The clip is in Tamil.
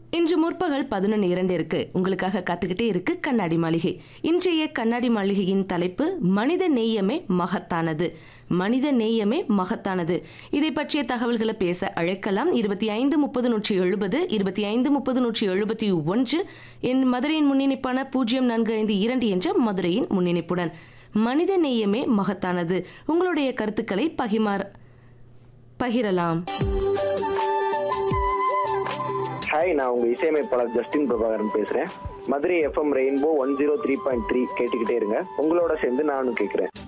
இன்று முற்பகல் பதினொன்று இரண்டிற்கு உங்களுக்காக காத்துக்கிட்டே இருக்கு கண்ணாடி மாளிகை இன்றைய கண்ணாடி மாளிகையின் தலைப்பு மனித நேயமே மகத்தானது மனித நேயமே மகத்தானது இதை பற்றிய தகவல்களை பேச அழைக்கலாம் இருபத்தி ஐந்து முப்பது நூற்றி எழுபது இருபத்தி ஐந்து முப்பது நூற்றி எழுபத்தி ஒன்று என் மதுரையின் முன்னிணைப்பான பூஜ்ஜியம் நான்கு ஐந்து இரண்டு என்ற மதுரையின் முன்னிணைப்புடன் மனித நேயமே மகத்தானது உங்களுடைய கருத்துக்களை பகிமாற பகிரலாம் ஹாய் நான் உங்க இசையமைப்பாளர் ஜஸ்டின் பிரபாகரன் பேசுறேன் Madurai FM Rainbow one zero three point three கேட்டுக்கிட்டே இருங்க உங்களோட சேர்ந்து நானும் கேட்கிறேன்